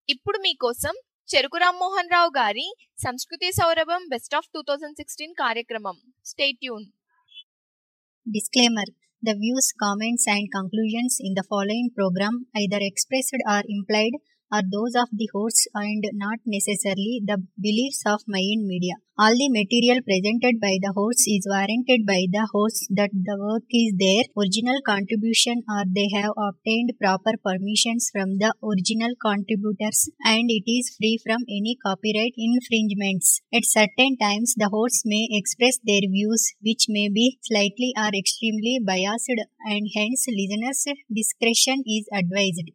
ఇప్పుడు మీకోసం చెరుకు రామ్మోహన్ రావు గారి సంస్కృతి సౌరభం best of two thousand sixteen కార్యక్రమం stay tuned Disclaimer The views, comments, and conclusions in the following program, either expressed or implied, are those of the hosts and not necessarily the beliefs of Mayan Media. All the material presented by the hosts is warranted by the hosts that the work is their original contribution or they have obtained proper permissions from the original contributors and it is free from any copyright infringements. At certain times, the hosts may express their views which may be slightly or extremely biased and hence listeners' discretion is advised.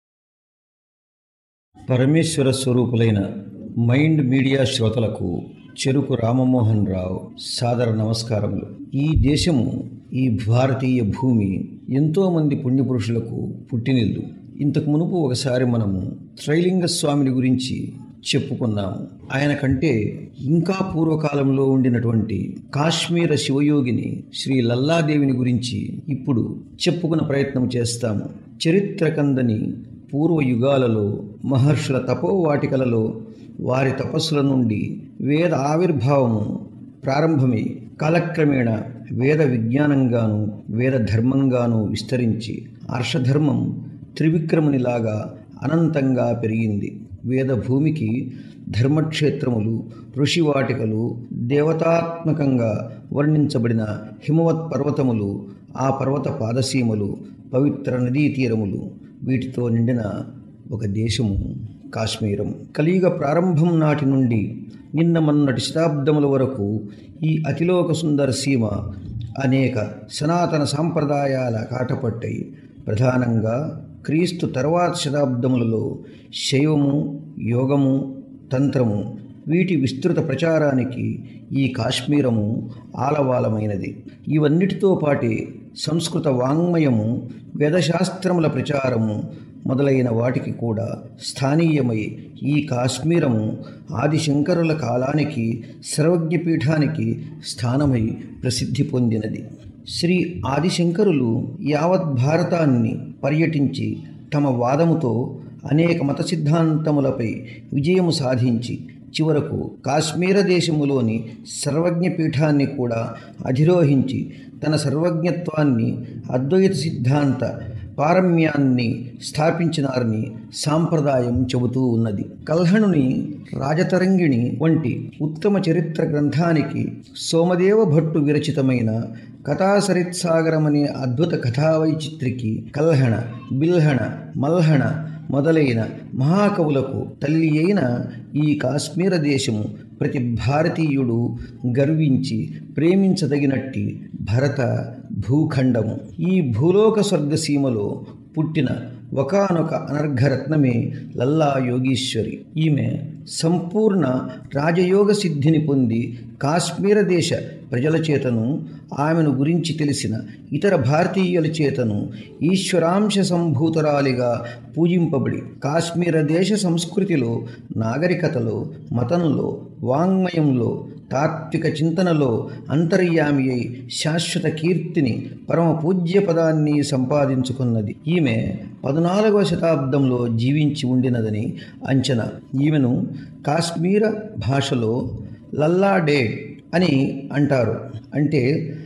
పరమేశ్వర స్వరూపులైన Mind Media శ్రోతలకు చెరుకు రామమోహన్ రావు సాదర నమస్కారములు ఈ దేశము ఈ భారతీయ భూమి ఎంతోమంది పుణ్యపురుషులకు పుట్టినిల్లు ఇంతకు మునుపు ఒకసారి మనము త్రైలింగ స్వామిని గురించి చెప్పుకున్నాము ఆయన కంటే ఇంకా పూర్వకాలంలో ఉండినటువంటి కాశ్మీర శివయోగిని శ్రీ లల్లాదేవిని గురించి ఇప్పుడు చెప్పుకున్న ప్రయత్నం చేస్తాము చరిత్ర కందని పూర్వ యుగాలలో మహర్షుల తపోవాటికలలో వారి తపస్సుల నుండి వేద ఆవిర్భావము ప్రారంభమై కాలక్రమేణా వేద విజ్ఞానంగాను వేద ధర్మంగాను విస్తరించి హర్షధర్మం త్రివిక్రమునిలాగా అనంతంగా పెరిగింది వేద భూమికి ధర్మక్షేత్రములు ఋషివాటికలు దేవతాత్మకంగా వర్ణించబడిన హిమవత్ పర్వతములు ఆ పర్వత పాదసీమలు పవిత్ర నదీ తీరములు వీటితో నిండిన ఒక దేశము కాశ్మీరం కలియుగ ప్రారంభం నాటి నుండి నిన్న మొన్నటి శతాబ్దముల వరకు ఈ అతిలోక సుందర సీమ అనేక సనాతన సాంప్రదాయాల కాటపట్టాయి ప్రధానంగా క్రీస్తు తర్వాత శతాబ్దములలో శైవము యోగము తంత్రము వీటి విస్తృత ప్రచారానికి ఈ కాశ్మీరము ఆలవాలమైనది ఇవన్నిటితో పాటే సంస్కృత వాంగ్మయము వేదశాస్త్రముల ప్రచారము మొదలైన వాటికి కూడా స్థానీయమై ఈ కాశ్మీరము ఆదిశంకరుల కాలానికి సర్వజ్ఞపీఠానికి స్థానమై ప్రసిద్ధి పొందినది శ్రీ ఆదిశంకరులు యావత్ భారతాన్ని పర్యటించి తమ వాదముతో అనేక మత సిద్ధాంతములపై విజయము సాధించి చివరకు కాశ్మీర దేశములోని సర్వజ్ఞ పీఠాన్ని కూడా అధిరోహించి తన సర్వజ్ఞత్వాన్ని అద్వైత సిద్ధాంత పారమ్యాన్ని స్థాపించినారని సాంప్రదాయం చెబుతూ ఉన్నది కల్హణుని రాజతరంగిణి వంటి ఉత్తమ చరిత్ర గ్రంథానికి సోమదేవ భట్టు విరచితమైన కథాసరిత్సాగరమనే అద్భుత కథావైచిత్రికి కల్హణ బిల్హణ మల్హణ మొదలైన మహాకవులకు తల్లి అయిన ఈ కాశ్మీర దేశము ప్రతి భారతీయుడు గర్వించి ప్రేమించదగినట్టి భరత భూఖండము ఈ భూలోక స్వర్గసీమలో పుట్టిన ఒకనొక అనర్ఘరత్నమే లల్లా యోగీశ్వరి ఈమె సంపూర్ణ రాజయోగ సిద్ధిని పొంది కాశ్మీర దేశ ప్రజల చేతను ఆమెను గురించి తెలిసిన ఇతర భారతీయుల చేతను ఈశ్వరాంశ సంభూతరాలిగా పూజింపబడి కాశ్మీర దేశ సంస్కృతిలో నాగరికతలో మతంలో వాంగ్మయంలో తాత్విక చింతనలో అంతర్యామి అయి శాశ్వత కీర్తిని పరమ పూజ్య పదాన్ని సంపాదించుకున్నది ఈమె పద్నాలుగవ శతాబ్దంలో జీవించి ఉండినదని అంచనా ఈమెను కాశ్మీర భాషలో లల్లాడే అని అంటారు అంటే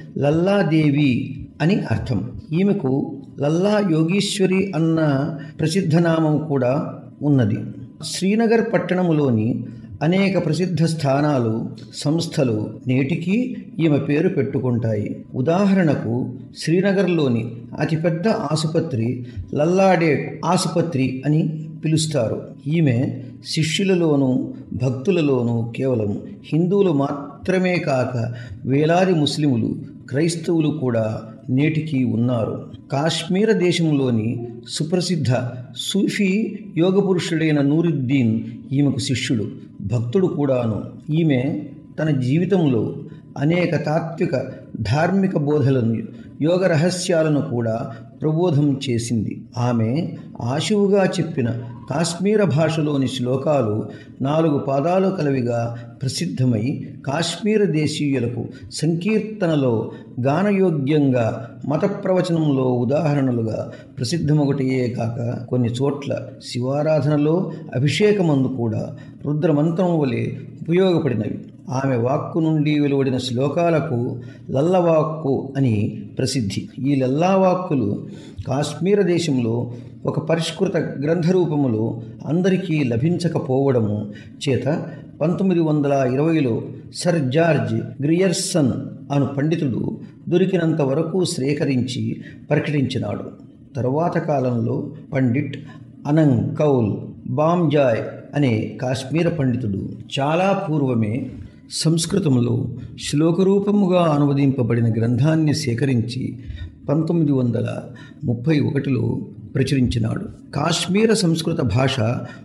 లల్లాదేవి అని అర్థం ఈమెకు లల్లా యోగీశ్వరి అన్న ప్రసిద్ధ నామం కూడా ఉన్నది శ్రీనగర్ పట్టణములోని అనేక ప్రసిద్ధ స్థానాలు సంస్థలు నేటికి ఈమె పేరు పెట్టుకుంటాయి ఉదాహరణకు శ్రీనగర్లోని అతిపెద్ద ఆసుపత్రి లల్లాడేట్ ఆసుపత్రి అని పిలుస్తారు ఈమె శిష్యులలోనూ భక్తులలోనూ కేవలం హిందువులు మాత్రమే కాక వేలాది ముస్లిములు క్రైస్తవులు కూడా నేటికి ఉన్నారు కాశ్మీర దేశంలోని సుప్రసిద్ధ సూఫీ యోగ పురుషుడైన నూరుద్దీన్ ఈమెకు శిష్యుడు భక్తుడు కూడాను ఈమె తన జీవితంలో అనేక తాత్విక ధార్మిక బోధలను యోగ రహస్యాలను కూడా ప్రబోధం చేసింది ఆమె ఆశువుగా చెప్పిన కాశ్మీర భాషలోని శ్లోకాలు నాలుగు పాదాలు కలవిగా ప్రసిద్ధమై కాశ్మీర దేశీయులకు సంకీర్తనలో గానయోగ్యంగా మత ప్రవచనంలో ఉదాహరణలుగా ప్రసిద్ధమొకటియే కాక కొన్ని చోట్ల శివారాధనలో అభిషేకమందు కూడా రుద్రమంత్రం వలె ఉపయోగపడినవి ఆమె వాక్కు నుండి వెలువడిన శ్లోకాలకు లల్లవాక్కు అని ప్రసిద్ధి ఈ లల్లావాక్కులు కాశ్మీర దేశంలో ఒక పరిష్కృత గ్రంథ రూపములో అందరికీ లభించకపోవడము చేత పంతొమ్మిది వందల ఇరవైలో సర్ జార్జ్ గ్రియర్సన్ అను పండితుడు దొరికినంత వరకు సేకరించి ప్రకటించినాడు తరువాత కాలంలో పండిట్ అనంగ్ కౌల్ బామ్జాయ్ అనే కాశ్మీర పండితుడు చాలా పూర్వమే సంస్కృతంలో శ్లోకరూపముగా అనువదింపబడిన గ్రంథాన్ని సేకరించి పంతొమ్మిది వందల ముప్పై ఒకటిలో ప్రచురించినాడు కాశ్మీర సంస్కృత భాష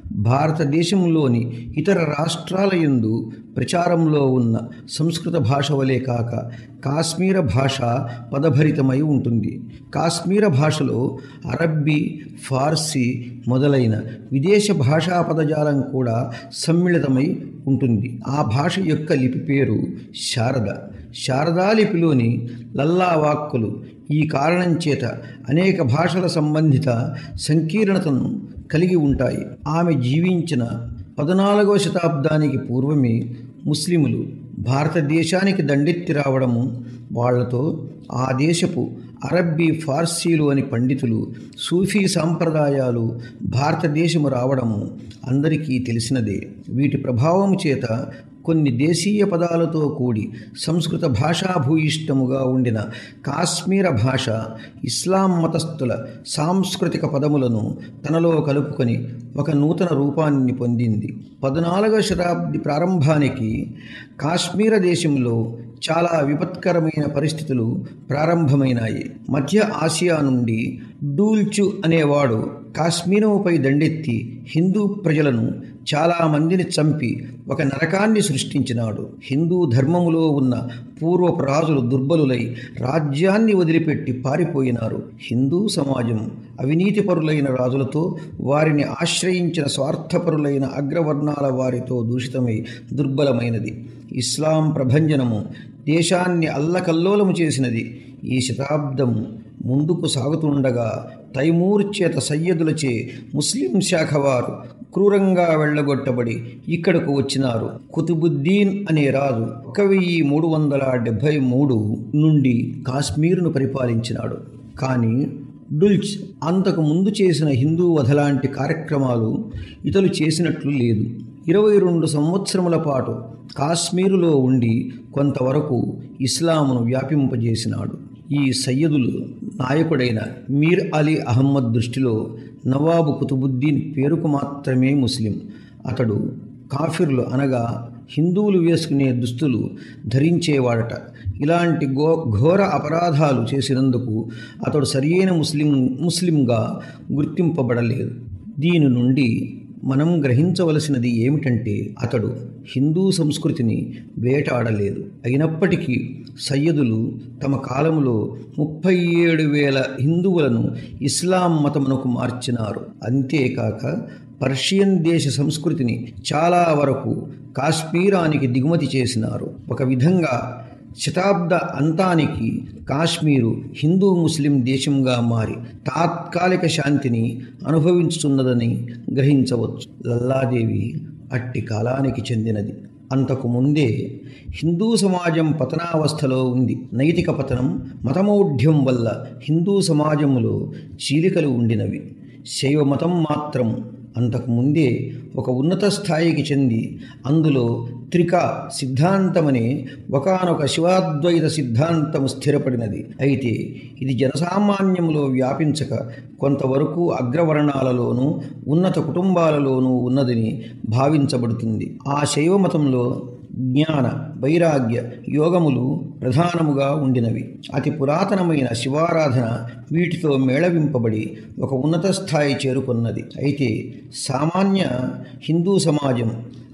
భారతదేశంలోని ఇతర రాష్ట్రాల యందు ప్రచారంలో ఉన్న సంస్కృత భాష వలె కాక కాశ్మీర భాష పదభరితమై ఉంటుంది కాశ్మీర భాషలో అరబ్బీ ఫార్సీ మొదలైన విదేశ భాషా పదజాలం కూడా సమ్మిళితమై ఉంటుంది ఆ భాష యొక్క లిపి పేరు శారద శారదా లిపిలోని లల్లా వాక్కులు ఈ కారణం చేత అనేక భాషల సంబంధిత సంకీర్ణతను కలిగి ఉంటాయి ఆమె జీవించిన పద్నాలుగవ శతాబ్దానికి పూర్వమే ముస్లిములు భారతదేశానికి దండెత్తి రావడము వాళ్లతో ఆ దేశపు అరబ్బీ ఫార్సీలోని పండితులు సూఫీ సాంప్రదాయాలు భారతదేశము రావడము అందరికీ తెలిసినదే వీటి ప్రభావము చేత కొన్ని దేశీయ పదాలతో కూడి సంస్కృత భాషాభూయిష్టముగా ఉండిన కాశ్మీర భాష ఇస్లాం మతస్థుల సాంస్కృతిక పదములను తనలో కలుపుకొని ఒక నూతన రూపాన్ని పొందింది పద్నాలుగవ శతాబ్ది ప్రారంభానికి కాశ్మీర దేశంలో చాలా విపత్కరమైన పరిస్థితులు ప్రారంభమైనాయి మధ్య ఆసియా నుండి డూల్చు అనేవాడు కాశ్మీరముపై దండెత్తి హిందూ ప్రజలను చాలామందిని చంపి ఒక నరకాన్ని సృష్టించినాడు హిందూ ధర్మములో ఉన్న పూర్వపు రాజులు దుర్బలులై రాజ్యాన్ని వదిలిపెట్టి పారిపోయినారు హిందూ సమాజం అవినీతిపరులైన రాజులతో వారిని ఆశ్రయించిన స్వార్థపరులైన అగ్రవర్ణాల వారితో దూషితమై దుర్బలమైనది ఇస్లాం ప్రభంజనము దేశాన్ని అల్లకల్లోలము చేసినది ఈ శతాబ్దం ముందుకు సాగుతుండగా తైమూర్ చేత సయ్యదులచే ముస్లిం శాఖ వారు క్రూరంగా వెళ్ళగొట్టబడి ఇక్కడకు వచ్చినారు కుతుబుద్దీన్ అనే రాజు ఒక వెయ్యి మూడు వందల డెబ్భై మూడు నుండి కాశ్మీరును పరిపాలించినాడు కానీ డుల్చ్ అంతకు ముందు చేసిన హిందూ వధలాంటి కార్యక్రమాలు ఇతలు చేసినట్లు లేదు ఇరవై రెండు సంవత్సరముల పాటు కాశ్మీరులో ఉండి కొంతవరకు ఇస్లామును వ్యాపింపజేసినాడు ఈ సయ్యదులు నాయకుడైన మీర్ అలీ అహమ్మద్ దృష్టిలో నవాబు కుతుబుద్దీన్ పేరుకు మాత్రమే ముస్లిం అతడు కాఫిర్లు అనగా హిందువులు వేసుకునే దుస్తులు ధరించేవాడట ఇలాంటి గో ఘోర అపరాధాలు చేసినందుకు అతడు సరియైన ముస్లిం ముస్లింగా గుర్తింపబడలేదు దీని నుండి మనం గ్రహించవలసినది ఏమిటంటే అతడు హిందూ సంస్కృతిని వేటాడలేదు అయినప్పటికీ సయ్యదులు తమ కాలంలో ముప్పై ఏడు వేల హిందువులను ఇస్లాం మతమునకు మార్చినారు అంతేకాక పర్షియన్ దేశ సంస్కృతిని చాలా వరకు కాశ్మీరానికి దిగుమతి చేసినారు ఒక విధంగా శతాబ్ద అంతానికి కాశ్మీరు హిందూ ముస్లిం దేశంగా మారి తాత్కాలిక శాంతిని అనుభవించుతున్నదని గ్రహించవచ్చు లల్లాదేవి అట్టి కాలానికి చెందినది అంతకు ముందే హిందూ సమాజం పతనావస్థలో ఉంది నైతిక పతనం మతమౌఢ్యం వల్ల హిందూ సమాజంలో చీలికలు ఉండినవి శైవ మతం మాత్రం అంతకుముందే ఒక ఉన్నత స్థాయికి చెంది అందులో త్రిక సిద్ధాంతమనే ఒకనొక శివాద్వైత సిద్ధాంతము స్థిరపడినది అయితే ఇది జనసామాన్యంలో వ్యాపించక కొంతవరకు అగ్రవర్ణాలలోనూ ఉన్నత కుటుంబాలలోనూ ఉన్నదని భావించబడుతుంది ఆ శైవ మతంలో జ్ఞాన వైరాగ్య యోగములు ప్రధానముగా ఉండినవి అతి పురాతనమైన శివారాధన వీటితో మేళవింపబడి ఒక ఉన్నత స్థాయి చేరుకున్నది అయితే సామాన్య హిందూ సమాజం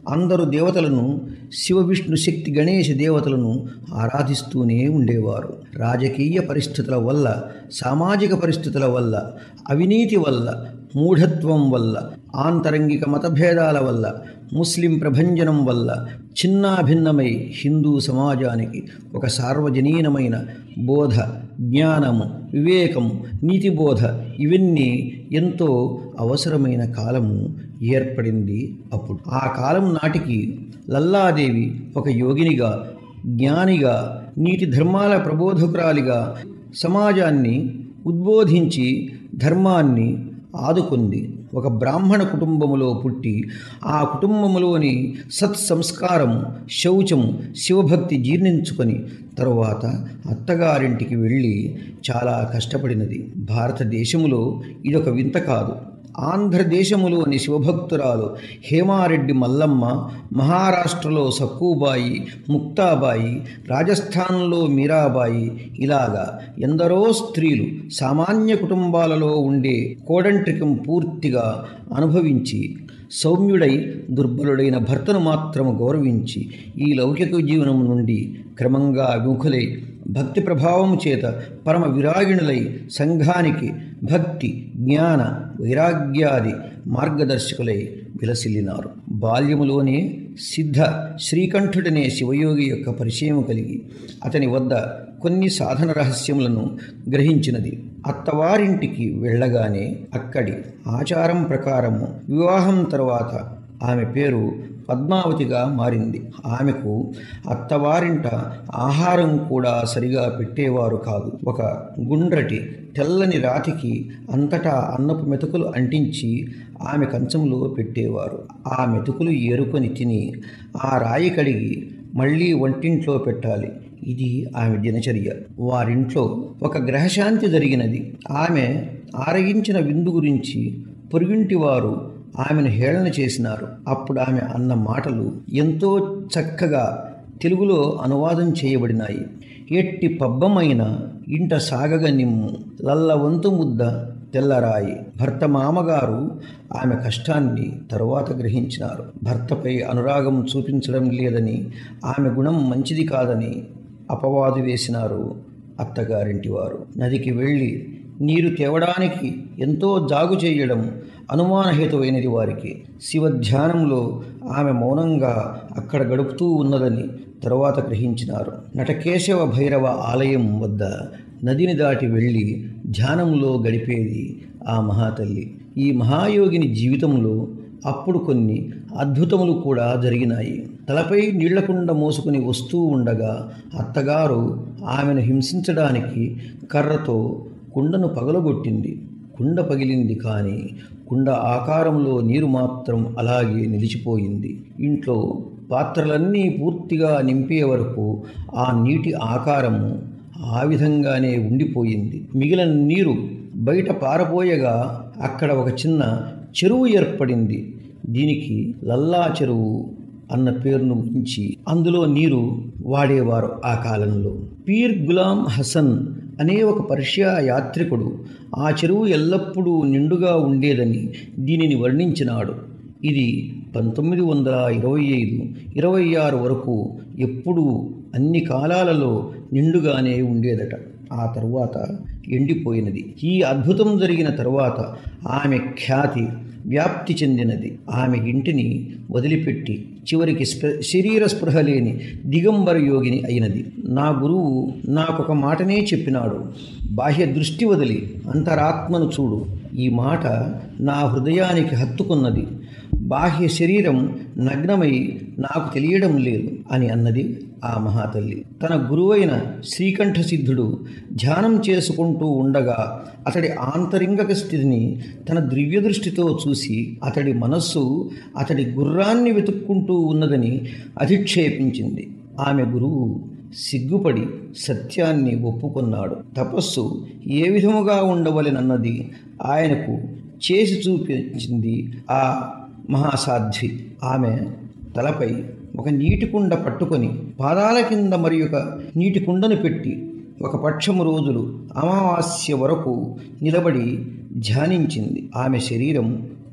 అందరు దేవతలను శివ విష్ణు శక్తి గణేష దేవతలను ఆరాధిస్తూనే ఉండేవారు రాజకీయ పరిస్థితుల వల్ల సామాజిక పరిస్థితుల వల్ల అవినీతి వల్ల మూఢత్వం వల్ల ఆంతరంగిక మతభేదాల వల్ల ముస్లిం ప్రభంజనం వల్ల చిన్నాభిన్నమై హిందూ సమాజానికి ఒక సార్వజనీనమైన బోధ జ్ఞానము వివేకము నీతిబోధ ఇవన్నీ ఎంతో అవసరమైన కాలము ఏర్పడింది అప్పుడు ఆ కాలం నాటికి లల్లాదేవి ఒక యోగినిగా జ్ఞానిగా నీతి ధర్మాల ప్రబోధకురాలిగా సమాజాన్ని ఉద్బోధించి ధర్మాన్ని ఆదుకుంది ఒక బ్రాహ్మణ కుటుంబములో పుట్టి ఆ కుటుంబములోని సత్సంస్కారము శౌచము శివభక్తి జీర్ణించుకొని తరువాత అత్తగారింటికి వెళ్ళి చాలా కష్టపడినది భారతదేశములో ఇదొక వింత కాదు ఆంధ్రదేశములోని శివభక్తురాలు హేమారెడ్డి మల్లమ్మ మహారాష్ట్రలో సక్కుబాయి ముక్తాబాయి రాజస్థాన్లో మీరాబాయి ఇలాగా ఎందరో స్త్రీలు సామాన్య కుటుంబాలలో ఉండే కోడంట్రికం పూర్తిగా అనుభవించి సౌమ్యుడై దుర్బలుడైన భర్తను మాత్రము గౌరవించి ఈ లౌకిక జీవనం నుండి క్రమంగా విముఖులై భక్తి ప్రభావము చేత పరమ విరాగిణులై సంఘానికి భక్తి జ్ఞాన వైరాగ్యాది మార్గదర్శకులై విలసిల్లినారు బాల్యములోనే సిద్ధ శ్రీకంఠుడనే శివయోగి యొక్క పరిచయం కలిగి అతని వద్ద కొన్ని సాధన రహస్యములను గ్రహించినది అత్తవారింటికి వెళ్ళగానే అక్కడి ఆచారం ప్రకారము వివాహం తర్వాత ఆమె పేరు పద్మావతిగా మారింది ఆమెకు అత్తవారింట ఆహారం కూడా సరిగా పెట్టేవారు కాదు ఒక గుండ్రటి తెల్లని రాతికి అంతటా అన్నపు మెతుకులు అంటించి ఆమె కంచంలో పెట్టేవారు ఆ మెతుకులు ఏరుకొని తిని ఆ రాయి కడిగి మళ్ళీ వంటింట్లో పెట్టాలి ఇది ఆమె దినచర్య వారింట్లో ఒక గ్రహశాంతి జరిగినది ఆమె ఆరగించిన విందు గురించి పొరుగింటి వారు ఆమెను హేళన చేసినారు అప్పుడు ఆమె అన్న మాటలు ఎంతో చక్కగా తెలుగులో అనువాదం చేయబడినాయి ఎట్టి పబ్బమైన ఇంట సాగగ నిమ్ము లల్ల వంతు ముద్ద తెల్లరాయి భర్త మామగారు ఆమె కష్టాన్ని తరువాత గ్రహించినారు భర్తపై అనురాగం చూపించడం లేదని ఆమె గుణం మంచిది కాదని అపవాదు వేసినారు అత్తగారింటి వారు నదికి వెళ్ళి నీరు తేవడానికి ఎంతో జాగు చేయడం అనుమానహేతువైనది వారికి శివ ధ్యానంలో ఆమె మౌనంగా అక్కడ గడుపుతూ ఉన్నదని తరువాత గ్రహించినారు నటకేశవ భైరవ ఆలయం వద్ద నదిని దాటి వెళ్ళి ధ్యానంలో గడిపేది ఆ మహాతల్లి ఈ మహాయోగిని జీవితంలో అప్పుడు కొన్ని అద్భుతములు కూడా జరిగినాయి తలపై నీళ్లకుండ మోసుకుని వస్తూ ఉండగా అత్తగారు ఆమెను హింసించడానికి కర్రతో కుండను పగలగొట్టింది కుండ పగిలింది కానీ కుండ ఆకారంలో నీరు మాత్రం అలాగే నిలిచిపోయింది ఇంట్లో పాత్రలన్నీ పూర్తిగా నింపే వరకు ఆ నీటి ఆకారము ఆ విధంగానే ఉండిపోయింది మిగిలిన నీరు బయట పారపోయగా అక్కడ ఒక చిన్న చెరువు ఏర్పడింది దీనికి లల్లా చెరువు అన్న పేరును ఉంచి అందులో నీరు వాడేవారు ఆ కాలంలో పీర్ గులాం హసన్ అనే ఒక పర్షియా యాత్రికుడు ఆ చెరువు ఎల్లప్పుడూ నిండుగా ఉండేదని దీనిని వర్ణించినాడు ఇది పంతొమ్మిది వందల ఇరవై ఐదు ఇరవై ఆరు వరకు ఎప్పుడూ అన్ని కాలాలలో నిండుగానే ఉండేదట ఆ తరువాత ఎండిపోయినది ఈ అద్భుతం జరిగిన తరువాత ఆమె ఖ్యాతి వ్యాప్తి చెందినది ఆమె ఇంటిని వదిలిపెట్టి చివరికి స్ప శరీర స్పృహ లేని దిగంబర యోగిని అయినది నా గురువు నాకొక మాటనే చెప్పినాడు బాహ్య దృష్టి వదిలి అంతరాత్మను చూడు ఈ మాట నా హృదయానికి హత్తుకున్నది బాహ్య శరీరం నగ్నమై నాకు తెలియడం లేదు అని అన్నది ఆ మహాతల్లి తన గురువైన శ్రీకంఠ సిద్ధుడు ధ్యానం చేసుకుంటూ ఉండగా అతడి ఆంతరింగక స్థితిని తన దివ్య దృష్టితో చూసి అతడి మనస్సు అతడి గుర్రాన్ని వెతుక్కుంటూ ఉన్నదని అధిక్షేపించింది ఆమె గురువు సిగ్గుపడి సత్యాన్ని ఒప్పుకున్నాడు తపస్సు ఏ విధముగా ఉండవలెనన్నది ఆయనకు చేసి చూపించింది ఆ మహాసాధ్వి ఆమె తలపై ఒక నీటి కుండ పట్టుకొని పాదాల కింద మరి ఒక నీటి కుండను పెట్టి ఒక పక్షము రోజులు అమావాస్య వరకు నిలబడి ధ్యానించింది ఆమె శరీరం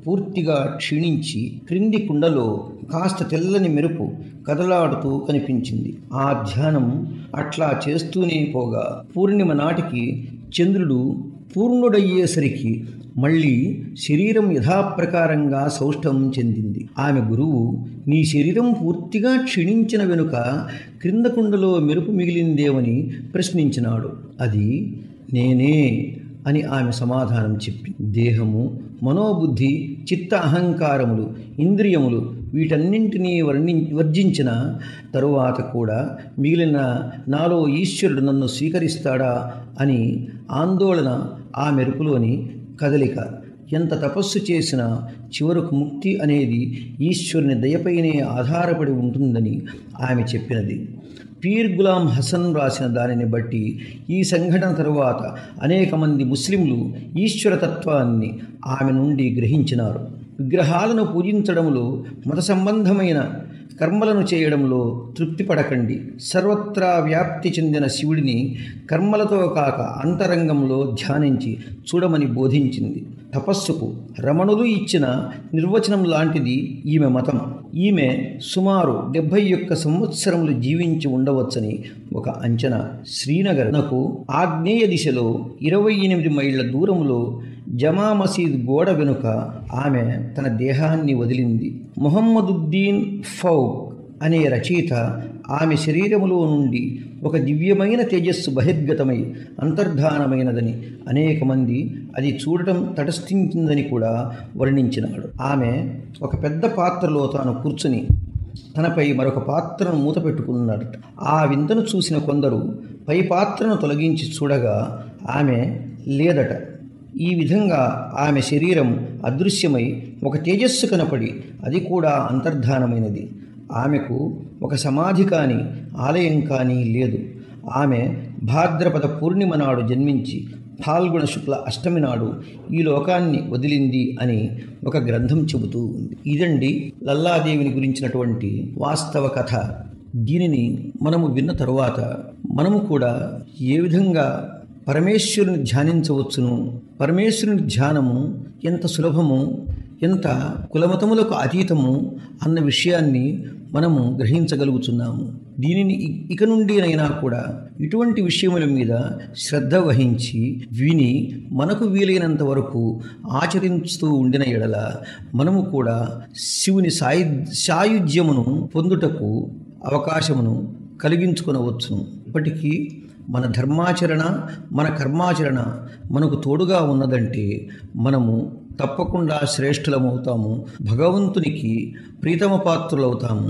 పూర్తిగా క్షీణించి క్రింది కుండలో కాస్త తెల్లని మెరుపు కదలాడుతూ కనిపించింది ఆ ధ్యానం అట్లా చేస్తూనే పోగా పూర్ణిమ నాటికి చంద్రుడు పూర్ణుడయ్యేసరికి మళ్ళీ శరీరం యథాప్రకారంగా సౌష్ఠవం చెందింది ఆమె గురువు నీ శరీరం పూర్తిగా క్షీణించిన వెనుక క్రింద కుండలో మెరుపు మిగిలిందేమని ప్రశ్నించినాడు అది నేనే అని ఆమె సమాధానం చెప్పి దేహము మనోబుద్ధి చిత్త అహంకారములు ఇంద్రియములు వీటన్నింటినీ వర్ణి వర్జించిన తరువాత కూడా మిగిలిన నాలో ఈశ్వరుడు నన్ను స్వీకరిస్తాడా అని ఆందోళన ఆ మెరుపులోని కదలిక ఎంత తపస్సు చేసినా చివరకు ముక్తి అనేది ఈశ్వరుని దయపైనే ఆధారపడి ఉంటుందని ఆమె చెప్పినది పీర్ గులాం హసన్ రాసిన దానిని బట్టి ఈ సంఘటన తరువాత అనేక మంది ముస్లింలు ఈశ్వరతత్వాన్ని ఆమె నుండి గ్రహించినారు విగ్రహాలను పూజించడంలో మత సంబంధమైన కర్మలను చేయడంలో తృప్తి పడకండి సర్వత్రా వ్యాప్తి చెందిన శివుడిని కర్మలతో కాక అంతరంగంలో ధ్యానించి చూడమని బోధించింది తపస్సుకు రమణులు ఇచ్చిన నిర్వచనం లాంటిది ఈమె మతం ఈమె సుమారు డెబ్భై ఒక్క సంవత్సరములు జీవించి ఉండవచ్చని ఒక అంచనా శ్రీనగర్నకు ఆగ్నేయ దిశలో ఇరవై ఎనిమిది మైళ్ళ దూరంలో జమా మసీద్ గోడ వెనుక ఆమె తన దేహాన్ని వదిలింది మొహమ్మదుద్దీన్ ఫౌక్ అనే రచయిత ఆమె శరీరములో నుండి ఒక దివ్యమైన తేజస్సు బహిర్గతమై అంతర్ధానమైనదని అనేక మంది అది చూడటం తటస్థించిందని కూడా వర్ణించినాడు ఆమె ఒక పెద్ద పాత్రలో తాను కూర్చుని తనపై మరొక పాత్రను మూత పెట్టుకున్నాడట ఆ వింతను చూసిన కొందరు పై పాత్రను తొలగించి చూడగా ఆమె లేదట ఈ విధంగా ఆమె శరీరం అదృశ్యమై ఒక తేజస్సు కనపడి అది కూడా అంతర్ధానమైనది ఆమెకు ఒక సమాధి కానీ ఆలయం కానీ లేదు ఆమె భాద్రపద పూర్ణిమ నాడు జన్మించి ఫాల్గుణ శుక్ల అష్టమి నాడు ఈ లోకాన్ని వదిలింది అని ఒక గ్రంథం చెబుతూ ఉంది ఇదండి లల్లాదేవిని గురించినటువంటి వాస్తవ కథ దీనిని మనము విన్న తరువాత మనము కూడా ఏ విధంగా పరమేశ్వరుని ధ్యానించవచ్చును పరమేశ్వరుని ధ్యానము ఎంత సులభము ఎంత కులమతములకు అతీతము అన్న విషయాన్ని మనము గ్రహించగలుగుతున్నాము దీనిని ఇ- ఇక నుండినైనా కూడా ఇటువంటి విషయముల మీద శ్రద్ధ వహించి విని మనకు వీలైనంత వరకు ఆచరిస్తూ ఉండిన ఎడల మనము కూడా శివుని సాయు సాయుధ్యమును పొందుటకు అవకాశమును కలిగించుకొనవచ్చును ఇప్పటికీ మన ధర్మాచరణ మన కర్మాచరణ మనకు తోడుగా ఉన్నదంటే మనము తప్పకుండా శ్రేష్ఠులమవుతాము భగవంతునికి ప్రీతమ పాత్రులవుతాము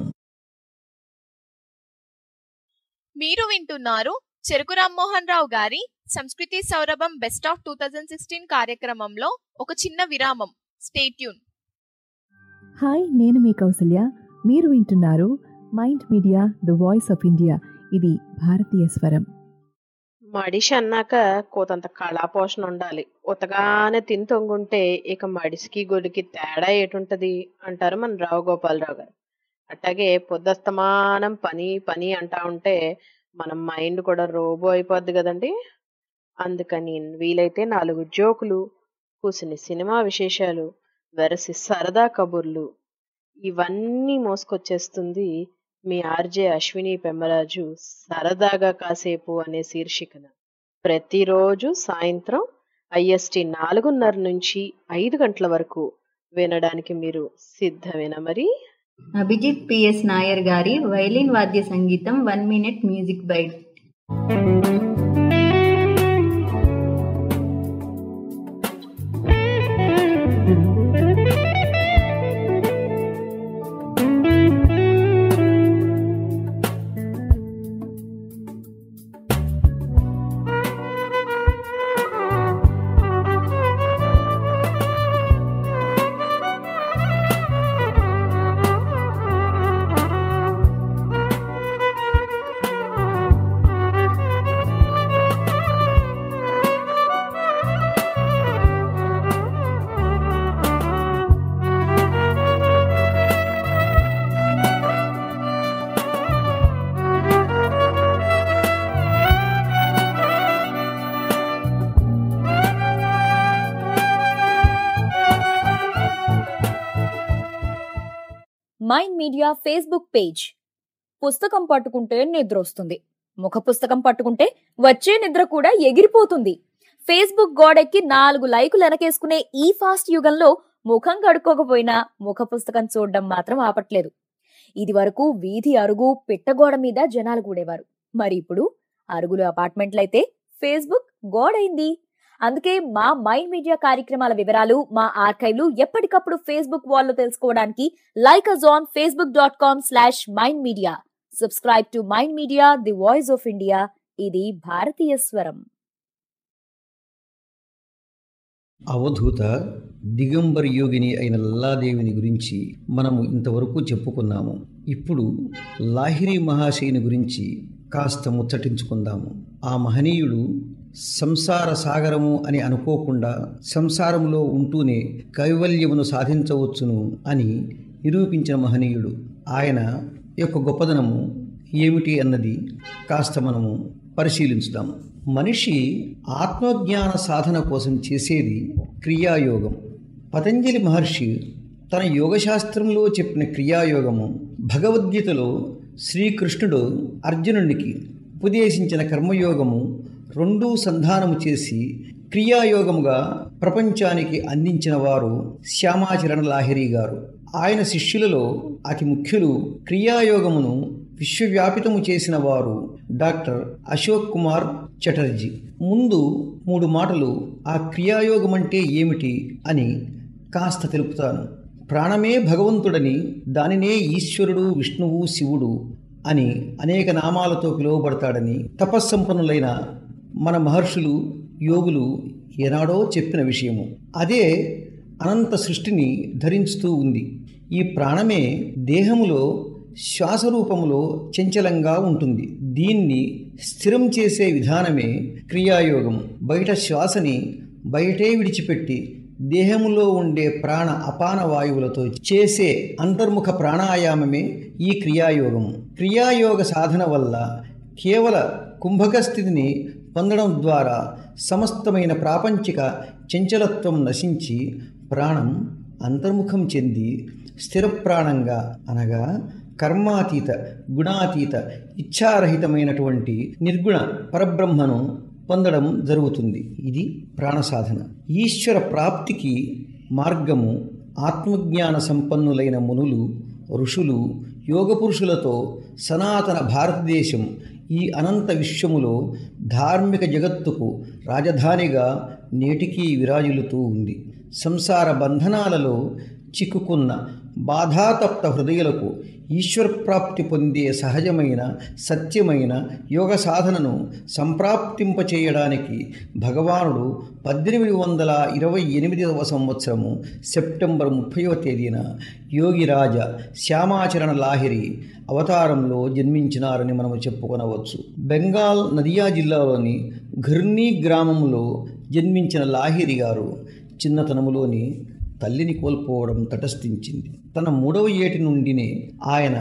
మీరు వింటున్నారు చెరుకు రామ్మోహన్ రావు గారి సంస్కృతి సౌరభం best of two thousand sixteen కార్యక్రమంలో ఒక చిన్న విరామం స్టేట్యూన్ హాయ్ నేను మీ కౌసల్య మీరు వింటున్నారు mind media the voice of India ఇది భారతీయ స్వరం మడిషి అన్నాక కోతంత కళాపోషణ ఉండాలి ఉతగానే తిని తొంగుంటే ఇక మడిసికి గొడికి తేడా ఏటుంటది అంటారు మన రావు గోపాలరావు గారు అట్లాగే పొద్దస్తమానం పని పని అంటా ఉంటే మన మైండ్ కూడా రోబో అయిపోద్ది కదండి అందుకని వీలైతే నాలుగు జోకులు కూసిని సినిమా విశేషాలు వెరసి సరదా కబుర్లు ఇవన్నీ మోసుకొచ్చేస్తుంది మీ ఆర్జే అశ్విని పెమ్మరాజు సరదాగా కాసేపు అనే శీర్షికన ప్రతిరోజు సాయంత్రం ఐఎస్టి నాలుగున్నర నుంచి ఐదు గంటల వరకు వినడానికి మీరు సిద్ధమేనా మరి అభిజిత్ పిఎస్ నాయర్ గారి వైలిన్ వాద్య సంగీతం one minute music byte Thank you. Mind Media Facebook page పుస్తకం పట్టుకుంటే నిద్ర వస్తుంది ముఖ పుస్తకం పట్టుకుంటే వచ్చే నిద్ర కూడా ఎగిరిపోతుంది ఫేస్బుక్ గోడెక్కి నాలుగు లైకులు వెనకేసుకునే ఈ ఫాస్ట్ యుగంలో ముఖం కడుక్కోకపోయినా ముఖ పుస్తకం చూడడం మాత్రం ఆపట్లేదు ఇది వరకు వీధి అరుగు పిట్టగోడ మీద జనాలు కూడేవారు మరి ఇప్పుడు అరుగులు అపార్ట్మెంట్లయితే ఫేస్బుక్ గోడైంది అందుకే మా మైండ్ మీడియా కార్యక్రమాల వివరాలు మా ఆర్కైవ్లు ఎప్పటికప్పుడు ఫేస్బుక్ వాల్లో తెలుసుకోవడానికి like us on Facebook dot com slash Mind Media subscribe to Mind media the voice of India ఇది భారతీయ స్వరం అవధూత దిగంబర్ యోగిని అయిన లల్లాదేవిని గురించి మనము ఇంతవరకు చెప్పుకున్నాము ఇప్పుడు లాహిరి మహాశయుని గురించి కాస్త ముచ్చటించుకుందాము ఆ మహనీయుడు సంసార సాగరము అని అనుకోకుండా సంసారంలో ఉంటూనే కైవల్యమును సాధించవచ్చును అని నిరూపించిన మహనీయుడు ఆయన యొక్క గొప్పదనము ఏమిటి అన్నది కాస్త మనము పరిశీలించుదాము మనిషి ఆత్మజ్ఞాన సాధన కోసం చేసేది క్రియాయోగం పతంజలి మహర్షి తన యోగశాస్త్రంలో చెప్పిన క్రియాయోగము భగవద్గీతలో శ్రీకృష్ణుడు అర్జునునికి ఉపదేశించిన కర్మయోగము రెండూ సంధానము చేసి క్రియాయోగముగా ప్రపంచానికి అందించిన వారు శ్యామాచరణ లాహిరి గారు ఆయన శిష్యులలో అతి ముఖ్యులు క్రియాయోగమును విశ్వవ్యాపితము చేసిన వారు డాక్టర్ అశోక్ కుమార్ చటర్జీ ముందు మూడు మాటలు ఆ క్రియాయోగం అంటే ఏమిటి అని కాస్త తెలుపుతాను ప్రాణమే భగవంతుడని దానినే ఈశ్వరుడు విష్ణువు శివుడు అని అనేక నామాలతో పిలువబడతాడని తపస్సంపన్నులైన మన మహర్షులు యోగులు ఏనాడో చెప్పిన విషయము అదే అనంత సృష్టిని ధరించుతూ ఉంది ఈ ప్రాణమే దేహములో శ్వాస రూపములో చంచలంగా ఉంటుంది దీన్ని స్థిరం చేసే విధానమే క్రియాయోగం బయట శ్వాసని బయటే విడిచిపెట్టి దేహములో ఉండే ప్రాణ అపాన వాయువులతో చేసే అంతర్ముఖ ప్రాణాయామమే ఈ క్రియాయోగం క్రియాయోగ సాధన వల్ల కేవల కుంభక స్థితిని పొందడం ద్వారా సమస్తమైన ప్రాపంచిక చంచలత్వం నశించి ప్రాణం అంతర్ముఖం చెంది స్థిర ప్రాణంగా అనగా కర్మాతీత గుణాతీత ఇచ్ఛారహితమైనటువంటి నిర్గుణ పరబ్రహ్మను పొందడం జరుగుతుంది ఇది ప్రాణసాధన ఈశ్వర ప్రాప్తికి మార్గము ఆత్మజ్ఞాన సంపన్నులైన మునులు ఋషులు యోగపురుషులతో సనాతన భారతదేశం ఈ అనంత విశ్వములో ధార్మిక జగత్తుకు రాజధానిగా నేటికీ విరాజిల్లుతూ ఉంది సంసార బంధనాలలో చిక్కుకున్న బాధాతప్త హృదయులకు ఈశ్వర ప్రాప్తి పొందే సహజమైన సత్యమైన యోగ సాధనను సంప్రాప్తింపచేయడానికి భగవానుడు పద్దెనిమిది వందల ఇరవై ఎనిమిదవ సంవత్సరము సెప్టెంబర్ ముప్పైవ తేదీన యోగిరాజ శ్యామాచరణ లాహిరి అవతారంలో జన్మించినారని మనము చెప్పుకొనవచ్చు బెంగాల్ నదియా జిల్లాలోని ఘర్నీ గ్రామంలో జన్మించిన లాహిరి గారు చిన్నతనములోని తల్లిని కోల్పోవడం తటస్థించింది తన మూడవ ఏటి నుండినే ఆయన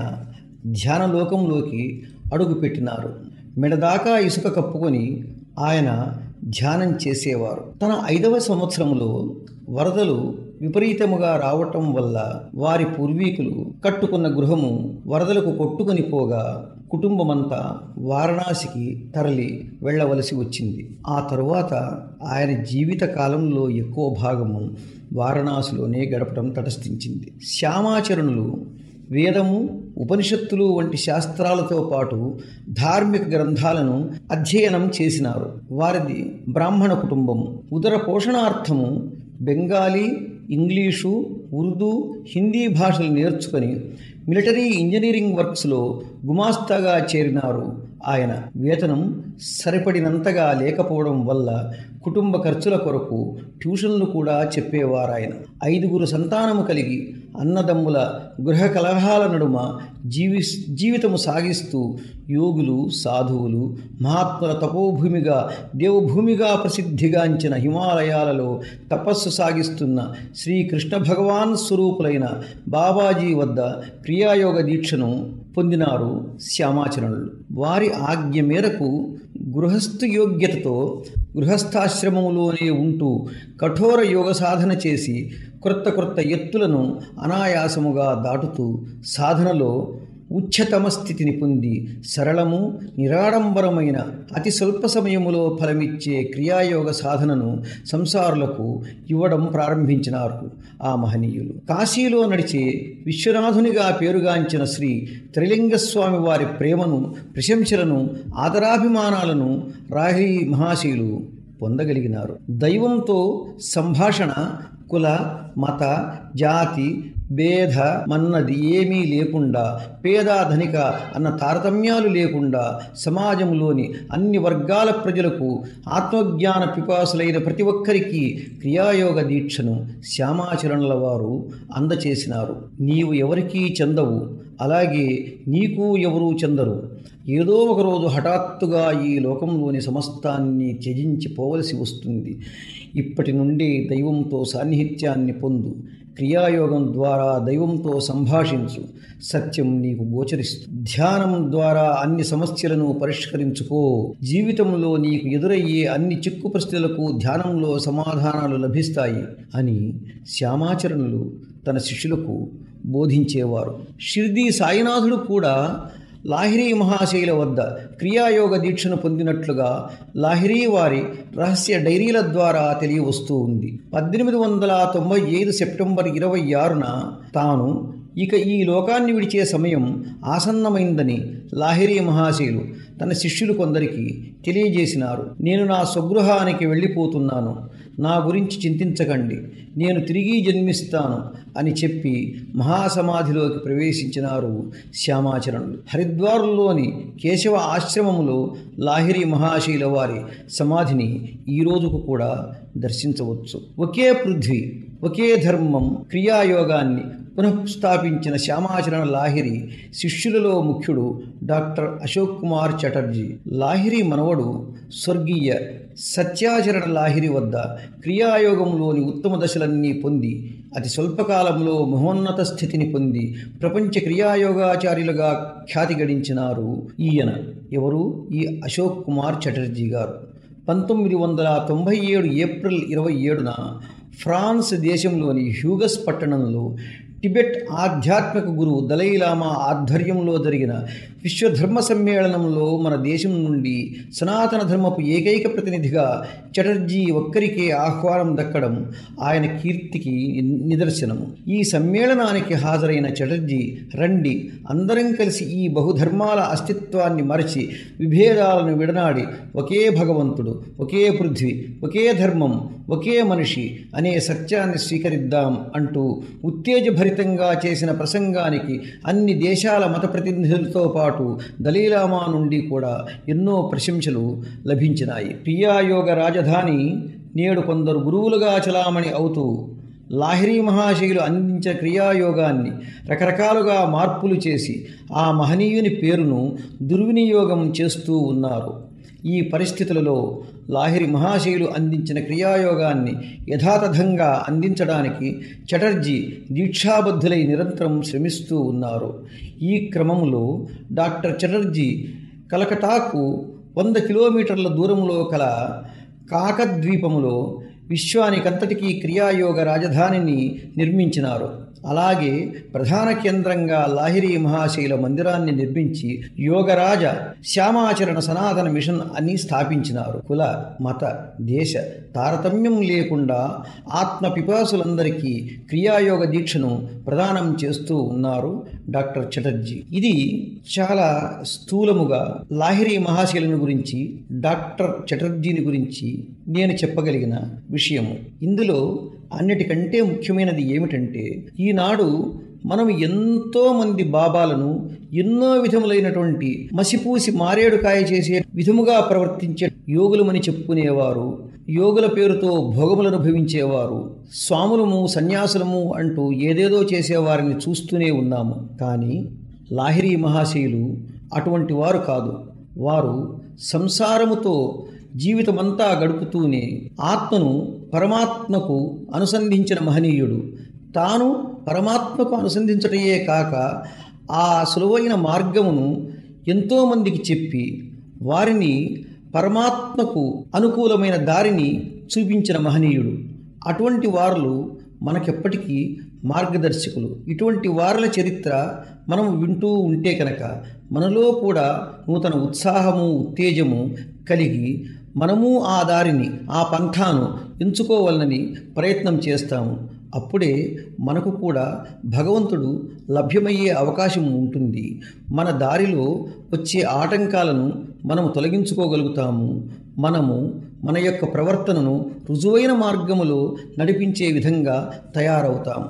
ధ్యానలోకంలోకి అడుగుపెట్టినారు మెడదాకా ఇసుక కప్పుకొని ఆయన ధ్యానం చేసేవారు తన ఐదవ సంవత్సరంలో వరదలు విపరీతముగా రావటం వల్ల వారి పూర్వీకులు కట్టుకున్న గృహము వరదలకు కొట్టుకొని పోగా కుటుంబమంతా వారణాసికి తరలి వెళ్ళవలసి వచ్చింది ఆ తరువాత ఆయన జీవిత కాలంలో ఎక్కువ భాగము వారణాసిలోనే గడపడం తటస్థించింది శ్యామాచరణులు వేదము ఉపనిషత్తులు వంటి శాస్త్రాలతో పాటు ధార్మిక గ్రంథాలను అధ్యయనం చేసినారు వారిది బ్రాహ్మణ కుటుంబం ఉదర పోషణార్థము బెంగాలీ ఇంగ్లీషు ఉర్దూ హిందీ భాషలు నేర్చుకొని మిలిటరీ ఇంజనీరింగ్ వర్క్స్లో గుమాస్తాగా చేరినారు ఆయన వేతనం సరిపడినంతగా లేకపోవడం వల్ల కుటుంబ ఖర్చుల కొరకు ట్యూషన్లు కూడా చెప్పేవారు ఆయన ఐదుగురు సంతానము కలిగి అన్నదమ్ముల గృహ కలహాల నడుమ జీవి జీవితము సాగిస్తూ యోగులు సాధువులు మహాత్ముల తపోభూమిగా దేవభూమిగా ప్రసిద్ధిగాంచిన హిమాలయాలలో తపస్సు సాగిస్తున్న శ్రీకృష్ణ భగవాన్ స్వరూపులైన బాబాజీ వద్ద క్రియాయోగ దీక్షను పొందినారు శ్యామాచరణులు వారి ఆజ్ఞ మేరకు గృహస్థు యోగ్యతతో గృహస్థాశ్రమములోనే ఉంటూ కఠోర యోగ సాధన చేసి క్రొత్త క్రొత్త ఎత్తులను అనాయాసముగా దాటుతూ సాధనలో ఉచ్ఛతమ స్థితిని పొంది సరళము నిరాడంబరమైన అతి స్వల్ప సమయములో ఫలమిచ్చే క్రియాయోగ సాధనను సంసారులకు ఇవ్వడం ప్రారంభించినారు ఆ మహనీయులు కాశీలో నడిచే విశ్వనాథునిగా పేరుగాంచిన శ్రీ త్రిలింగస్వామి వారి ప్రేమను ప్రశంసలను ఆదరాభిమానాలను రాహి మహాశయులు పొందగలిగినారు దైవంతో సంభాషణ కుల మత జాతి భేద మన్నది ఏమీ లేకుండా పేద ధనిక అన్న తారతమ్యాలు లేకుండా సమాజంలోని అన్ని వర్గాల ప్రజలకు ఆత్మజ్ఞాన పిపాసులైన ప్రతి ఒక్కరికి క్రియాయోగ దీక్షను శ్యామాచరణల వారు అందచేసినారు నీవు ఎవరికీ చెందవు అలాగే నీకు ఎవరూ చెందరు ఏదో ఒకరోజు హఠాత్తుగా ఈ లోకంలోని సమస్తాన్ని త్యజించి పోవలసి వస్తుంది ఇప్పటి నుండి దైవంతో సాన్నిహిత్యాన్ని పొందు క్రియాయోగం ద్వారా దైవంతో సంభాషించు సత్యం నీకు గోచరిస్తుంది ధ్యానం ద్వారా అన్ని సమస్యలను పరిష్కరించుకో జీవితంలో నీకు ఎదురయ్యే అన్ని చిక్కు ప్రశ్నలకు ధ్యానంలో సమాధానాలు లభిస్తాయి అని శ్యామాచరణులు తన శిష్యులకు బోధించేవారు షిర్దీ సాయినాథుడు కూడా లాహిరీ మహాశైల వద్ద క్రియాయోగ దీక్షను పొందినట్లుగా లాహిరీ వారి రహస్య డైరీల ద్వారా తెలియవస్తూ ఉంది పద్దెనిమిది వందల తొంభై ఐదు సెప్టెంబర్ ఇరవై ఆరున తాను ఇక ఈ లోకాన్ని విడిచే సమయం ఆసన్నమైందని లాహిరీ మహాశయులు తన శిష్యులు కొందరికి తెలియజేసినారు నేను నా స్వగృహానికి వెళ్ళిపోతున్నాను నా గురించి చింతించకండి నేను తిరిగి జన్మిస్తాను అని చెప్పి మహాసమాధిలోకి ప్రవేశించినారు శ్యామాచరణులు హరిద్వార్లోని కేశవ ఆశ్రమములో లాహిరి మహాశైల వారి సమాధిని ఈ రోజుకు కూడా దర్శించవచ్చు ఒకే పృథ్వీ ఒకే ధర్మం క్రియాయోగాన్ని పునఃస్థాపించిన శ్యామాచరణ లాహిరి శిష్యులలో ముఖ్యుడు డాక్టర్ అశోక్ కుమార్ చటర్జీ లాహిరి మనవడు స్వర్గీయ సత్యాచరణ లాహిరి వద్ద క్రియాయోగంలోని ఉత్తమ దశలన్నీ పొంది అతి స్వల్పకాలంలో మహోన్నత స్థితిని పొంది ప్రపంచ క్రియాయోగాచార్యులుగా ఖ్యాతి గడించినారు ఈయన ఎవరు ఈ అశోక్ కుమార్ చటర్జీ గారు పంతొమ్మిది వందల తొంభై ఏడు ఏప్రిల్ ఇరవై ఏడున ఫ్రాన్స్ దేశంలోని హ్యూగస్ పట్టణంలో టిబెట్ ఆధ్యాత్మిక గురువు దలైలామా ఆధ్వర్యంలో జరిగిన విశ్వధర్మ సమ్మేళనంలో మన దేశం నుండి సనాతన ధర్మపు ఏకైక ప్రతినిధిగా చటర్జీ ఒక్కరికే ఆహ్వానం దక్కడం ఆయన కీర్తికి నిదర్శనము ఈ సమ్మేళనానికి హాజరైన చటర్జీ రండి అందరం కలిసి ఈ బహుధర్మాల అస్తిత్వాన్ని మరచి విభేదాలను విడనాడి ఒకే భగవంతుడు ఒకే పృథ్వీ ఒకే ధర్మం ఒకే మనిషి అనే సత్యాన్ని స్వీకరిద్దాం అంటూ ఉత్తేజభరితంగా చేసిన ప్రసంగానికి అన్ని దేశాల మత ప్రతినిధులతో పాటు దలీలామా నుండి కూడా ఎన్నో ప్రశంసలు లభించినాయి క్రియాయోగ రాజధాని నేడు కొందరు గురువులుగా చలామణి అవుతూ లాహిరీ మహాశయులు అందించిన క్రియాయోగాన్ని రకరకాలుగా మార్పులు చేసి ఆ మహనీయుని పేరును దుర్వినియోగం చేస్తూ ఉన్నారు ఈ పరిస్థితులలో లాహిరి మహాశయులు అందించిన క్రియాయోగాన్ని యథాతథంగా అందించడానికి చటర్జీ దీక్షాబద్ధులై నిరంతరం శ్రమిస్తూ ఉన్నారు ఈ క్రమంలో డాక్టర్ చటర్జీ కలకటాకు వంద కిలోమీటర్ల దూరంలో కల కాకద్వీపములో విశ్వానికంతటికీ క్రియాయోగ రాజధానిని నిర్మించినారు అలాగే ప్రధాన కేంద్రంగా లాహిరి మహాశైల మందిరాన్ని నిర్మించి యోగరాజ శ్యామాచరణ సనాతన మిషన్ అని స్థాపించినారు కుల మత దేశ తారతమ్యం లేకుండా ఆత్మ పిపాసులందరికీ క్రియాయోగ దీక్షను ప్రదానం చేస్తూ ఉన్నారు డాక్టర్ చటర్జీ ఇది చాలా స్థూలముగా లాహిరి మహాశైలను గురించి డాక్టర్ చటర్జీని గురించి నేను చెప్పగలిగిన విషయము ఇందులో అన్నిటికంటే ముఖ్యమైనది ఏమిటంటే ఈనాడు మనం ఎంతో మంది బాబాలను ఎన్నో విధములైనటువంటి మసిపూసి మారేడుకాయ చేసే విధముగా ప్రవర్తించే యోగులమని చెప్పుకునేవారు యోగుల పేరుతో భోగములను భవించేవారు స్వాములము సన్యాసులము అంటూ ఏదేదో చేసేవారిని చూస్తూనే ఉన్నాము కానీ లాహిరి మహాశయులు అటువంటి వారు కాదు వారు సంసారముతో జీవితమంతా గడుపుతూనే ఆత్మను పరమాత్మకు అనుసంధించిన మహనీయుడు తాను పరమాత్మకు అనుసంధించటయే కాక ఆ సులువైన మార్గమును ఎంతోమందికి చెప్పి వారిని పరమాత్మకు అనుకూలమైన దారిని చూపించిన మహనీయుడు అటువంటి వారు మనకెప్పటికీ మార్గదర్శకులు ఇటువంటి వారల చరిత్ర మనం వింటూ ఉంటే కనుక మనలో కూడా నూతన ఉత్సాహము ఉత్తేజము కలిగి మనము ఆ దారిని ఆ పంథాను ఎంచుకోవాలని ప్రయత్నం చేస్తాము అప్పుడే మనకు కూడా భగవంతుడు లభ్యమయ్యే అవకాశం ఉంటుంది మన దారిలో వచ్చే ఆటంకాలను మనము తొలగించుకోగలుగుతాము మనము మన యొక్క ప్రవర్తనను రుజువైన మార్గములో నడిపించే విధంగా తయారవుతాము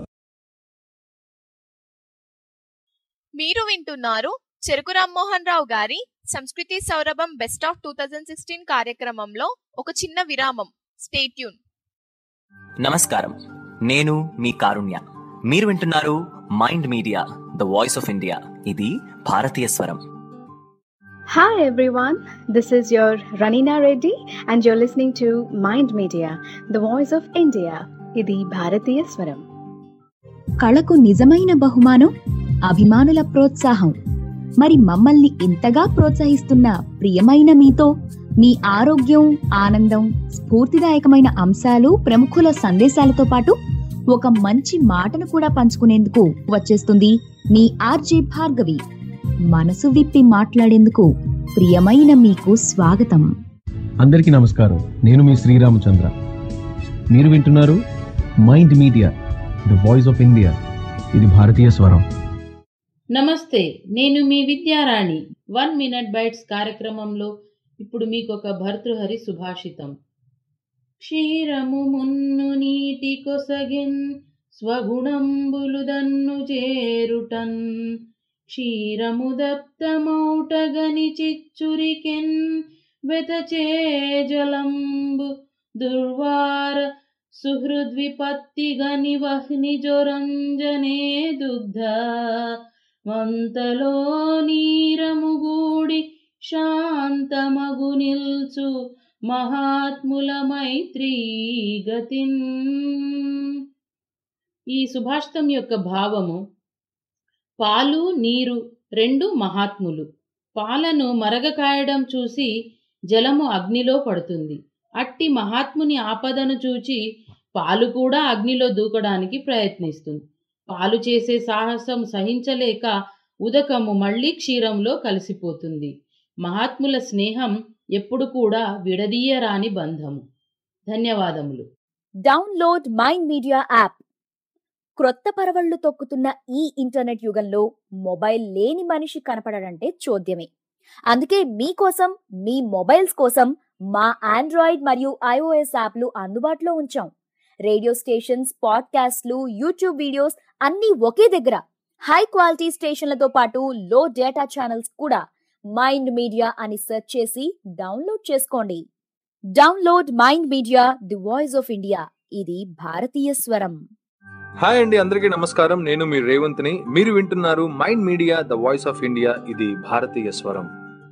మీరు వింటున్నారు చెరుకు రామ్మోహన్ రావు గారి సంస్కృతి సౌరభం best of two thousand sixteen కార్యక్రమంలో ఒక చిన్న విరామం స్టేట్యూన్ నమస్కారం నేను మీ కారుణ్య మీరు వింటున్నారు mind media the voice of India ఇది భారతీయ స్వరం Hi everyone, this is your Ranina Reddy and you're listening to Mind Media, the voice of India. ఇది భారతీయ స్వరం కళకు నిజమైన బహుమానం అభిమానుల ప్రోత్సాహం మరి మమ్మల్ని ఇంతగా ప్రోత్సహిస్తున్న ప్రియమైన మీతో మీ ఆరోగ్యం ఆనందం స్ఫూర్తిదాయకమైన అంశాలు ప్రముఖుల సందేశాలతో పాటు ఒక మంచి మాటను కూడా పంచుకునేందుకు వచ్చేస్తుంది మీ ఆర్జే భార్గవి మనసు విప్పి మాట్లాడేందుకు ప్రియమైన మీకు స్వాగతం అందరికీ నమస్కారం నేను మీ శ్రీరామచంద్ర మీరు వింటున్నారు mind media the voice of India ఇది భారతీయ స్వరం నమస్తే నేను మీ విద్యారాణి వన్ మినిట్ బైట్స్ కార్యక్రమంలో ఇప్పుడు మీకు ఒక భర్తృహరి సుభాషితం క్షీరము మున్ను నీటి కొసగిన్ స్వగుణంబులు దన్ను చేరుటన్ క్షీరము దప్తమౌటగని చిచ్చురికెన్ వెతచే జలంబు దుర్వార సుహృద్విపత్తిగని వహ్ని జొరంజనే దుగ్ధ వంతలో నీరముగూడి శాంతమగు నిల్చు మహాత్ముల మైత్రీ గతిన్ ఈ సుభాషితం యొక్క భావము పాలు నీరు రెండు మహాత్ములు పాలను మరగ కాయడం చూసి జలము అగ్నిలో పడుతుంది అట్టి మహాత్ముని ఆపదను చూచి పాలు కూడా అగ్నిలో దూకడానికి ప్రయత్నిస్తుంది పాలు చేసే సాహసం సహించలేక ఉదకము మళ్ళీ క్షీరంలో కలిసిపోతుంది మహాత్ముల స్నేహం ఎప్పుడు కూడా విడదీయరాని బంధము ధన్యవాదములు డౌన్లోడ్ మైండ్ మీడియా యాప్ క్రొత్త పరవళ్లు తొక్కుతున్న ఈ ఇంటర్నెట్ యుగంలో మొబైల్ లేని మనిషి కనపడడంటే చూద్యమే అందుకే మీకోసం మీ మొబైల్స్ కోసం మా ఆండ్రాయిడ్ మరియు ఐఓఎస్ యాప్లు అందుబాటులో ఉంచాం రేడియో స్టేషన్స్ పాడ్కాస్ట్లు యూట్యూబ్ వీడియోస్ అన్నీ ఒకే దగ్గర హై క్వాలిటీ స్టేషన్లతో పాటు లో డేటా ఛానల్స్ కూడా మైండ్ మీడియా అని సెర్చ్ చేసి డౌన్లోడ్ చేసుకోండి download mind media the voice of India ఇది భారతీయ స్వరం హాయ్ అండి అందరికీ నమస్కారం నేను మీ రేవంత్ని మీరు వింటున్నారు mind media the voice of India ఇది భారతీయ స్వరం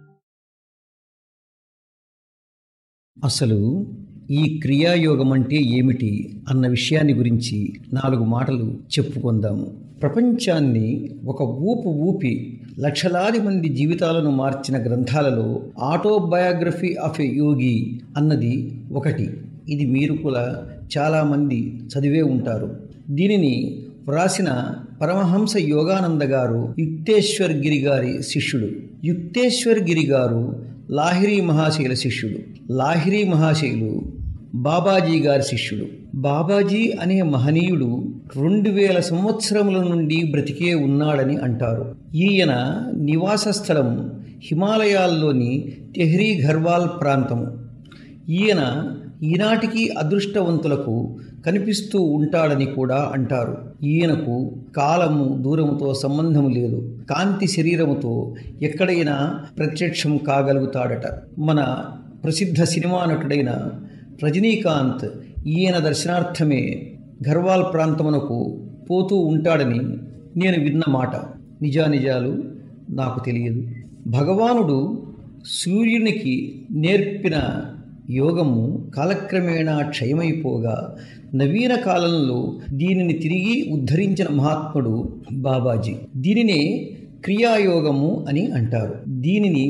అసలు ఈ క్రియాయోగం అంటే ఏమిటి అన్న విషయాన్ని గురించి నాలుగు మాటలు చెప్పుకుందాము ప్రపంచాన్ని ఒక ఊపు ఊపి లక్షలాది మంది జీవితాలను మార్చిన గ్రంథాలలో ఆటోబయోగ్రఫీ ఆఫ్ ఎ యోగి అన్నది ఒకటి ఇది మీరు కూడా చాలామంది చదివే ఉంటారు దీనిని వ్రాసిన పరమహంస యోగానంద గారు యుక్తేశ్వర్ గిరి గారి శిష్యుడు యుక్తేశ్వర్ గిరి గారు లాహిరి మహాశైల శిష్యుడు లాహిరి మహాశైలు బాబాజీ గారి శిష్యుడు బాబాజీ అనే మహనీయుడు రెండు వేల సంవత్సరముల నుండి బ్రతికే ఉన్నాడని అంటారు ఈయన నివాస స్థలం హిమాలయాల్లోని తెహ్రీ ఘర్వాల్ ప్రాంతము ఈయన ఈనాటికి అదృష్టవంతులకు కనిపిస్తూ ఉంటాడని కూడా అంటారు ఈయనకు కాలము దూరముతో సంబంధం లేదు కాంతి శరీరముతో ఎక్కడైనా ప్రత్యక్షం కాగలుగుతాడట మన ప్రసిద్ధ సినిమా నటుడైన రజనీకాంత్ ఈయన దర్శనార్థమే ఘర్వాల్ ప్రాంతమునకు పోతూ ఉంటాడని నేను విన్న మాట నిజానిజాలు నాకు తెలియదు భగవానుడు సూర్యునికి నేర్పిన యోగము కాలక్రమేణా క్షయమైపోగా నవీన కాలంలో దీనిని తిరిగి ఉద్ధరించిన మహాత్ముడు బాబాజీ దీనినే క్రియాయోగము అని అంటారు దీనిని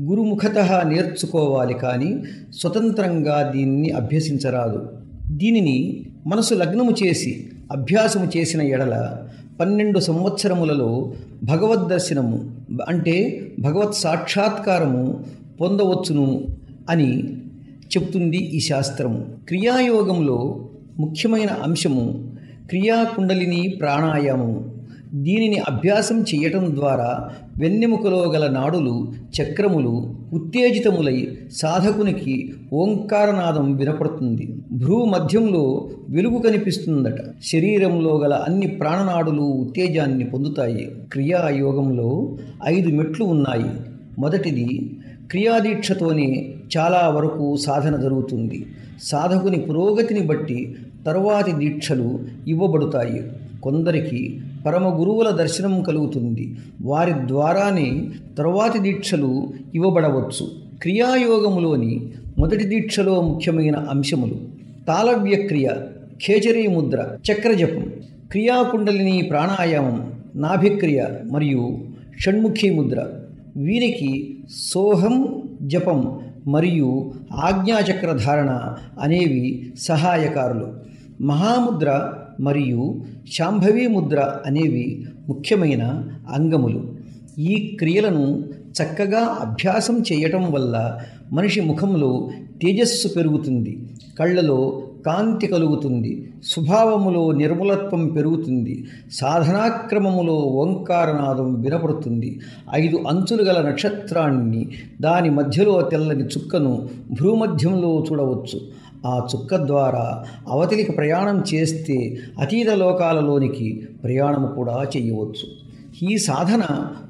గురుముఖత నేర్చుకోవాలి కానీ స్వతంత్రంగా దీన్ని అభ్యసించరాదు దీనిని మనసు లగ్నము చేసి అభ్యాసము చేసిన ఎడల పన్నెండు సంవత్సరములలో భగవద్ దర్శనము అంటే భగవత్ సాక్షాత్కారము పొందవచ్చును అని చెప్తుంది ఈ శాస్త్రము క్రియాయోగంలో ముఖ్యమైన అంశము క్రియాకుండలిని ప్రాణాయామము దీనిని అభ్యాసం చేయటం ద్వారా వెన్నెముకలో గల నాడులు చక్రములు ఉత్తేజితములై సాధకునికి ఓంకారనాదం వినపడుతుంది భ్రూ మధ్యంలో వెలుగు కనిపిస్తుందట శరీరంలో గల అన్ని ప్రాణనాడులు ఉత్తేజాన్ని పొందుతాయి క్రియాయోగంలో ఐదు మెట్లు ఉన్నాయి మొదటిది క్రియాదీక్షతోనే చాలా వరకు సాధన జరుగుతుంది సాధకుని పురోగతిని బట్టి తరువాతి దీక్షలు ఇవ్వబడతాయి కొందరికి పరమ గురువుల దర్శనం కలుగుతుంది వారి ద్వారానే తరువాతి దీక్షలు ఇవ్వబడవచ్చు క్రియాయోగములోని మొదటి దీక్షలో ముఖ్యమైన అంశములు తాళవ్యక్రియ ఖేచరీ ముద్ర చక్రజపం క్రియాకుండలిని ప్రాణాయామం నాభిక్రియ మరియు షణ్ముఖీ ముద్ర వీరికి సోహం జపం మరియు ఆజ్ఞాచక్ర ధారణ అనేవి సహాయకారులు మహాముద్ర మరియు శాంభవీ ముద్ర అనేవి ముఖ్యమైన అంగములు ఈ క్రియలను చక్కగా అభ్యాసం చేయటం వల్ల మనిషి ముఖంలో తేజస్సు పెరుగుతుంది కళ్ళలో కాంతి కలుగుతుంది స్వభావములో నిర్మలత్వం పెరుగుతుంది సాధనాక్రమములో ఓంకారనాదం వినపడుతుంది ఐదు అంచులు గల నక్షత్రాన్ని దాని మధ్యలో తెల్లని చుక్కను భూమధ్యంలో చూడవచ్చు ఆ చుక్క ద్వారా అవతలికి ప్రయాణం చేస్తే అతీత లోకాలలోనికి ప్రయాణం కూడా చేయవచ్చు ఈ సాధన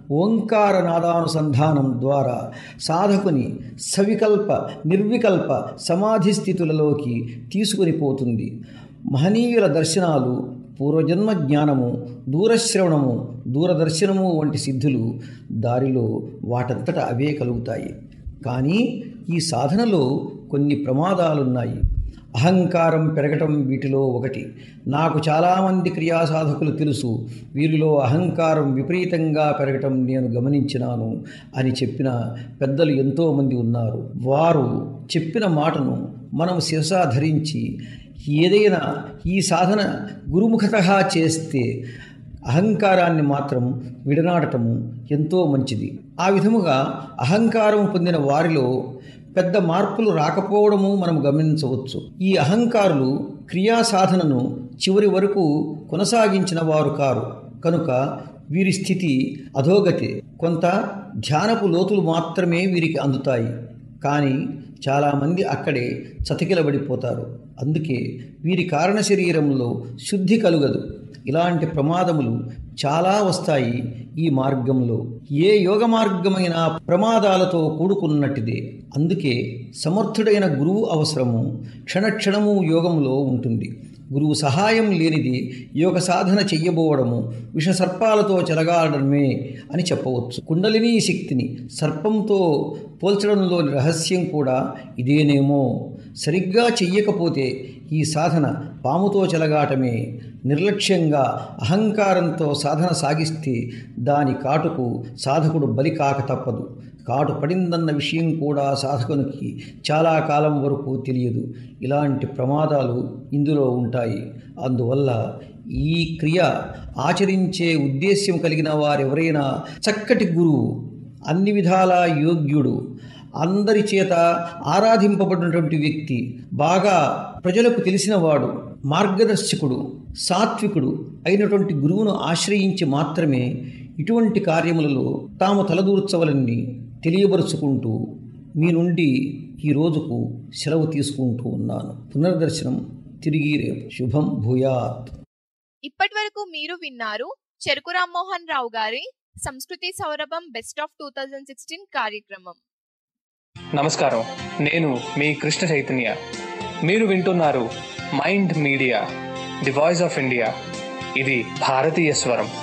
ఓంకార నాదానుసంధానం ద్వారా సాధకుని సవికల్ప నిర్వికల్ప సమాధి స్థితులలోకి తీసుకుని పోతుంది మహనీయుల దర్శనాలు పూర్వజన్మ జ్ఞానము దూరశ్రవణము దూరదర్శనము వంటి సిద్ధులు దారిలో వాటంతట అవే కలుగుతాయి కానీ ఈ సాధనలో కొన్ని ప్రమాదాలున్నాయి అహంకారం పెరగటం వీటిలో ఒకటి నాకు చాలామంది క్రియాసాధకులు తెలుసు వీరిలో అహంకారం విపరీతంగా పెరగటం నేను గమనించినాను అని చెప్పిన పెద్దలు ఎంతోమంది ఉన్నారు వారు చెప్పిన మాటను మనం శిరసా ధరించి ఏదైనా ఈ సాధన గురుముఖత చేస్తే అహంకారాన్ని మాత్రం విడనాడటము ఎంతో మంచిది ఆ విధముగా అహంకారం పొందిన వారిలో పెద్ద మార్పులు రాకపోవడము మనం గమనించవచ్చు ఈ అహంకారులు క్రియా సాధనను చివరి వరకు కొనసాగించిన వారు కారు కనుక వీరి స్థితి అధోగతి కొంత ధ్యానపు లోతులు మాత్రమే వీరికి అందుతాయి కానీ చాలామంది అక్కడే చతికిలబడిపోతారు అందుకే వీరి కారణ శరీరంలో శుద్ధి కలుగదు ఇలాంటి ప్రమాదములు చాలా వస్తాయి ఈ మార్గంలో ఏ యోగ మార్గమైన ప్రమాదాలతో కూడుకున్నట్టుదే అందుకే సమర్థుడైన గురువు అవసరము క్షణక్షణము యోగంలో ఉంటుంది గురువు సహాయం లేనిది యోగ సాధన చెయ్యబోవడము విషసర్పాలతో చెలగాడమే అని చెప్పవచ్చు కుండలిని శక్తిని సర్పంతో పోల్చడంలోని రహస్యం కూడా ఇదేనేమో సరిగ్గా చెయ్యకపోతే ఈ సాధన పాముతో చెలగాటమే నిర్లక్ష్యంగా అహంకారంతో సాధన సాగిస్తే దాని కాటుకు సాధకుడు బలి కాక తప్పదు కాటు పడిందన్న విషయం కూడా సాధకునికి చాలా కాలం వరకు తెలియదు ఇలాంటి ప్రమాదాలు ఇందులో ఉంటాయి అందువల్ల ఈ క్రియ ఆచరించే ఉద్దేశ్యం కలిగిన వారెవరైనా చక్కటి గురువు అన్ని విధాలా యోగ్యుడు అందరి చేత ఆరాధింపబడినటువంటి వ్యక్తి బాగా ప్రజలకు తెలిసినవాడు మార్గదర్శకుడు సాత్వికుడు అయినటువంటి గురువును ఆశ్రయించి మాత్రమే ఇటువంటి కార్యములలో తాము తలదూర్చవలని తెలియబరుచుకుంటూ మీ నుండి ఈ రోజుకు సెలవు తీసుకుంటూ ఉన్నాను పునర్దర్శనం తిరిగి రేపు శుభం భూయాత్ ఇప్పటి వరకు మీరు విన్నారు చెరుకు రామ్మోహన్ రావు గారి సంస్కృతి సౌరభం best of two thousand sixteen కార్యక్రమం నమస్కారం నేను మీ కృష్ణ చైతన్య మీరు వింటున్నారు mind media the voice of India ఇది భారతీయ స్వరం